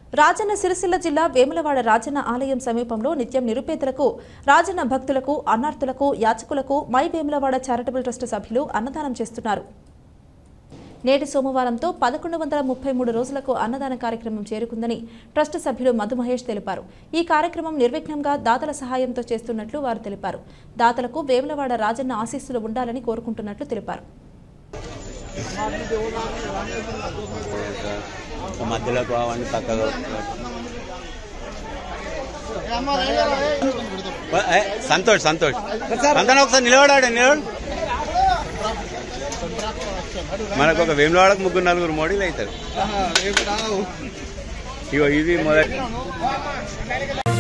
రాజన్న సిరిసిల్ల జిల్లా వేములవాడ రాజన్న ఆలయం సమీపంలో నిత్యం నిరుపేదలకు రాజన్న భక్తులకు అన్నార్థులకు యాచకులకు మై వేములవాడ చారిటబుల్ ట్రస్ట్ సభ్యులు అన్నదానం చేస్తున్నారు నేటి సోమవారంతో పదకొండు వందల ముప్పై మూడు రోజులకు అన్నదాన కార్యక్రమం చేరుకుందని ట్రస్ట్ సభ్యులు మధు మహేష్ తెలిపారు ఈ కార్యక్రమం నిర్విఘ్నంగా దాతల సహాయంతో చేస్తున్నట్లు వారు తెలిపారు దాతలకు వేములవాడ రాజన్న ఆశీస్సులు ఉండాలని కోరుకుంటున్నట్లు తెలిపారు మధ్యలో కావండి పక్కగా ఏ, సంతోష్ సంతోష్ అంతనా ఒకసారి నిలబడాడు నిలబడు మనకు ఒక వేములవాడకు ముగ్గురు నలుగురు మోడీలు అవుతారు ఇగో ఇది మొదటి